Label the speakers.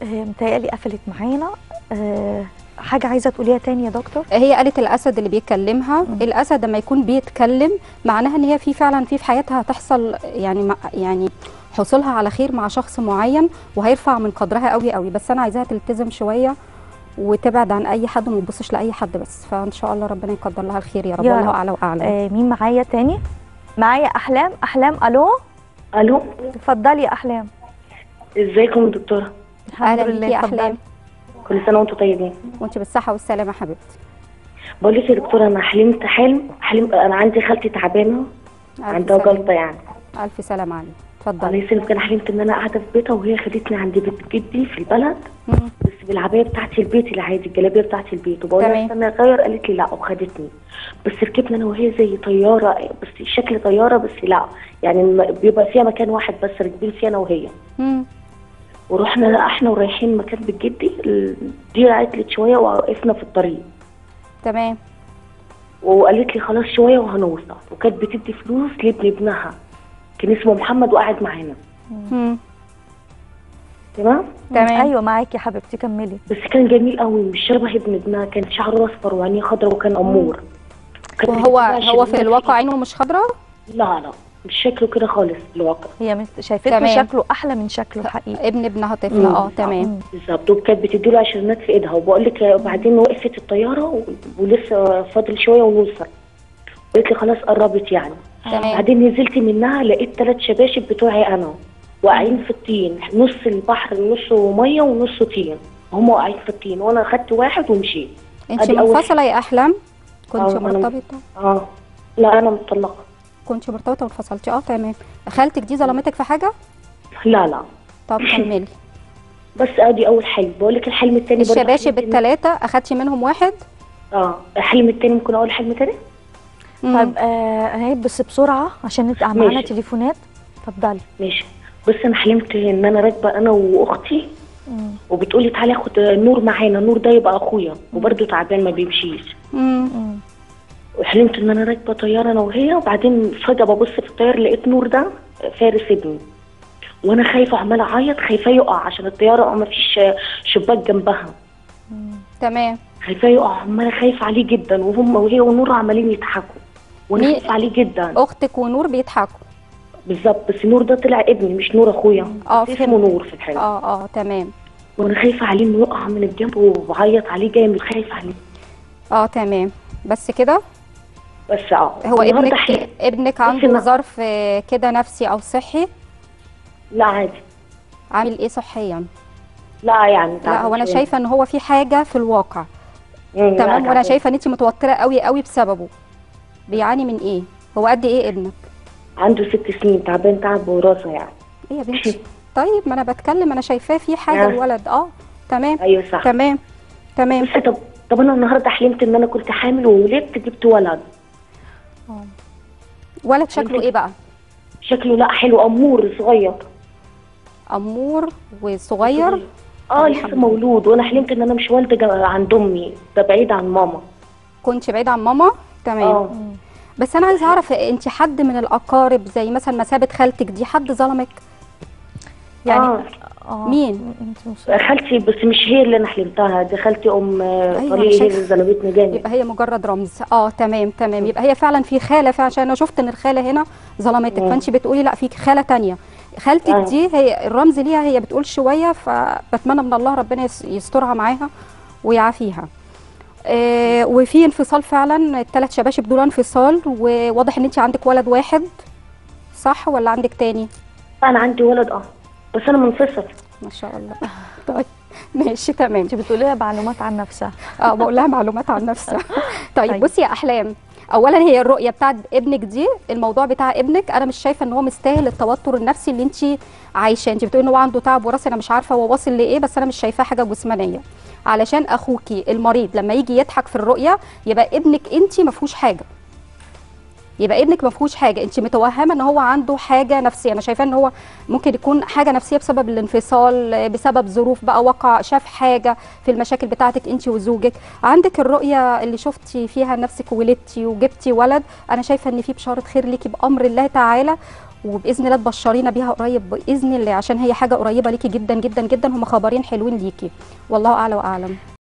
Speaker 1: آه، متهيألي قفلت معانا آه، حاجه عايزه تقوليها تاني يا دكتور
Speaker 2: هي قالت الاسد اللي بيكلمها
Speaker 1: مم.
Speaker 2: الاسد لما يكون بيتكلم معناها ان هي في فعلا في في حياتها هتحصل يعني مع- يعني حصولها على خير مع شخص معين وهيرفع من قدرها قوي قوي بس انا عايزاها تلتزم شويه وتبعد عن اي حد وما تبصش لاي حد بس فان شاء الله ربنا يقدر لها الخير يا رب
Speaker 1: يا
Speaker 2: والله
Speaker 1: رب.
Speaker 2: اعلى واعلم
Speaker 1: آه، مين معايا تاني معايا احلام احلام الو
Speaker 3: الو
Speaker 1: اتفضلي يا احلام
Speaker 3: ازيكم يا دكتوره
Speaker 1: الحمد
Speaker 2: اهلا بيكي
Speaker 1: لله
Speaker 2: يا
Speaker 1: اتفضلي.
Speaker 2: احلام
Speaker 3: كل سنه وانتم طيبين
Speaker 2: وانت بالصحه والسلامه يا حبيبتي
Speaker 3: بقول لك يا دكتوره انا حلمت حلم حلم انا عندي خالتي تعبانه
Speaker 2: ألف
Speaker 3: عندها
Speaker 2: سلامة.
Speaker 3: جلطه يعني
Speaker 2: الف سلامه عليك
Speaker 3: الله
Speaker 2: اتفضلي
Speaker 3: يسلمك كان حلمت ان انا قاعده في بيتها وهي خدتني عند بيت جدي في البلد
Speaker 2: مم.
Speaker 3: بس بالعبايه بتاعتي البيت العادي الجلابيه بتاعتي البيت وبقول لها
Speaker 2: تمام.
Speaker 3: استنى اغير قالت لي لا وخدتني بس ركبنا انا وهي زي طياره بس شكل طياره بس لا يعني الم- بيبقى فيها مكان واحد بس راكبين فيه انا وهي
Speaker 2: مم.
Speaker 3: ورحنا احنا ورايحين مكان بيت جدي ال- دي عطلت شويه ووقفنا في الطريق
Speaker 2: تمام
Speaker 3: وقالت لي خلاص شويه وهنوصل وكانت بتدي فلوس لابن ابنها كان اسمه محمد وقاعد معانا
Speaker 2: مم.
Speaker 3: تمام
Speaker 2: تمام
Speaker 1: ايوه معاكي يا حبيبتي كملي
Speaker 3: بس كان جميل قوي مش شبه ابن ابنها كان شعره اصفر وعينيه خضراء وكان امور كانت
Speaker 2: وهو
Speaker 3: بتدي
Speaker 2: هو
Speaker 3: عشان
Speaker 2: في الواقع عينه مش خضراء
Speaker 3: لا لا مش شكله كده خالص في الواقع
Speaker 1: هي مت- شايفته
Speaker 2: تمام.
Speaker 1: شكله احلى من شكله الحقيقي
Speaker 2: ابن ابنها طفله
Speaker 3: مم.
Speaker 2: اه تمام
Speaker 1: مم.
Speaker 3: بالظبط وكانت بتدي له عشرينات في ايدها وبقول لك بعدين وقفت الطياره و- ولسه فاضل شويه ونوصل قالت لي خلاص قربت يعني
Speaker 2: تمام
Speaker 3: بعدين نزلت منها لقيت ثلاث شباشب بتوعي انا واقعين في الطين نص البحر نصه ميه ونصه طين هم واقعين في الطين وانا خدت واحد ومشيت
Speaker 2: انت
Speaker 3: أدي أول
Speaker 2: منفصله يا احلام كنت
Speaker 3: آه، أنا-
Speaker 2: مرتبطه
Speaker 3: اه لا انا مطلقه
Speaker 2: كنت مرتبطه وانفصلتي اه تمام خالتك دي ظلمتك في حاجه
Speaker 3: لا لا
Speaker 2: طب كملي
Speaker 3: بس ادي اول حلم بقول لك الحلم الثاني
Speaker 2: الشباشب الثلاثه اخدتي منهم واحد
Speaker 3: اه الحلم الثاني ممكن اقول حلم ثاني
Speaker 2: مم.
Speaker 1: طيب آه هي بس بسرعه عشان نبقى معانا
Speaker 3: ماشي.
Speaker 1: تليفونات اتفضلي
Speaker 3: ماشي بس انا حلمت ان انا راكبه انا واختي
Speaker 1: مم.
Speaker 3: وبتقولي تعالي اخد نور معانا نور ده يبقى اخويا وبرده تعبان ما بيمشيش
Speaker 2: مم.
Speaker 1: مم.
Speaker 3: وحلمت ان انا راكبه طياره انا وهي وبعدين فجاه ببص في الطياره لقيت نور ده فارس ابني وانا خايفه عماله اعيط خايفه يقع عشان الطياره ما فيش شباك جنبها
Speaker 2: تمام
Speaker 3: خايفه يقع عماله خايفه عليه جدا وهم وهي ونور عمالين يضحكوا وانا
Speaker 2: مين-
Speaker 3: خايفه عليه جدا
Speaker 2: اختك ونور بيضحكوا
Speaker 3: بالظبط بس نور ده طلع ابني مش نور اخويا
Speaker 2: اه
Speaker 3: اسمه
Speaker 2: فهمت
Speaker 3: نور في الحلم
Speaker 2: اه اه تمام
Speaker 3: وانا خايفه عليه انه يقع من الجنب وبعيط عليه جامد خايفه عليه
Speaker 2: اه تمام بس كده
Speaker 3: بس اه
Speaker 2: هو
Speaker 3: النهاردة
Speaker 2: ابنك
Speaker 3: حلم.
Speaker 2: ابنك عنده
Speaker 3: إن-
Speaker 2: ظرف آه، كده نفسي او صحي
Speaker 3: لا عادي
Speaker 2: عامل ايه صحيا
Speaker 3: لا يعني
Speaker 2: لا
Speaker 3: تعبان
Speaker 2: هو انا
Speaker 3: شوية.
Speaker 2: شايفه ان هو في حاجه في الواقع
Speaker 3: مم، لا،
Speaker 2: تمام وانا
Speaker 3: تعبان.
Speaker 2: شايفه ان انت متوتره قوي قوي بسببه بيعاني من ايه هو قد ايه ابنك
Speaker 3: عنده ست سنين تعبان تعب وراثه يعني
Speaker 2: ايه يا بنتي طيب ما انا بتكلم انا شايفاه في حاجه
Speaker 3: آه.
Speaker 2: الولد اه تمام
Speaker 3: ايوه صح
Speaker 2: تمام تمام
Speaker 3: بس طب طب انا النهارده حلمت ان انا كنت حامل وولدت جبت ولد
Speaker 2: ولد شكله ايه بقى
Speaker 3: شكله لا حلو امور صغير
Speaker 2: امور وصغير
Speaker 3: اه
Speaker 2: الحمد
Speaker 3: لسه
Speaker 2: لله.
Speaker 3: مولود وانا حلمت ان انا مش والده جا- عند امي ده بعيد عن ماما
Speaker 2: كنت بعيد عن ماما تمام
Speaker 3: اه
Speaker 2: بس انا عايزه اعرف انت حد من الاقارب زي مثلا مثابه خالتك دي حد ظلمك
Speaker 1: يعني
Speaker 3: آه.
Speaker 1: آه.
Speaker 2: مين؟
Speaker 1: انت مص-
Speaker 3: خالتي بس مش هي اللي انا حلمتها دي خالتي ام
Speaker 2: أيوة،
Speaker 3: طريق
Speaker 2: أنا
Speaker 3: هي
Speaker 2: شايفة.
Speaker 3: اللي ظلمتني جامد
Speaker 2: يبقى هي مجرد رمز اه تمام تمام يبقى هي فعلا في خاله فعلا عشان انا شفت ان الخاله هنا ظلمتك
Speaker 3: مم.
Speaker 2: فانت بتقولي لا في خاله تانية خالتك
Speaker 3: آه.
Speaker 2: دي هي الرمز ليها هي بتقول شويه فبتمنى من الله ربنا يس- يسترها معاها ويعافيها آه وفي انفصال فعلا الثلاث شباشب دول انفصال وواضح ان انت عندك ولد واحد صح ولا عندك تاني
Speaker 3: انا عندي ولد اه بس انا منفصل
Speaker 2: ما شاء الله طيب ماشي تمام
Speaker 1: انت بتقولي لها معلومات عن نفسها
Speaker 2: اه بقول لها معلومات عن نفسها طيب
Speaker 1: طيب.
Speaker 2: بصي يا احلام اولا هي الرؤيه بتاعت ابنك دي الموضوع بتاع ابنك انا مش شايفه ان هو مستاهل التوتر النفسي اللي انت عايشاه انت بتقولي ان هو عنده تعب وراثي انا مش عارفه هو واصل لايه بس انا مش شايفاه حاجه جسمانيه علشان اخوكي المريض لما يجي يضحك في الرؤيه يبقى ابنك انت ما فيهوش حاجه يبقى ابنك ما فيهوش حاجه انت متوهمه ان هو عنده حاجه نفسيه انا شايفاه ان هو ممكن يكون حاجه نفسيه بسبب الانفصال بسبب ظروف بقى وقع شاف حاجه في المشاكل بتاعتك انت وزوجك عندك الرؤيه اللي شفتي فيها نفسك ولدتي وجبتي ولد انا شايفه ان في بشاره خير ليكي بامر الله تعالى وباذن الله تبشرينا بيها قريب باذن الله عشان هي حاجه قريبه ليكي جدا جدا جدا هم خبرين حلوين ليكي والله اعلى واعلم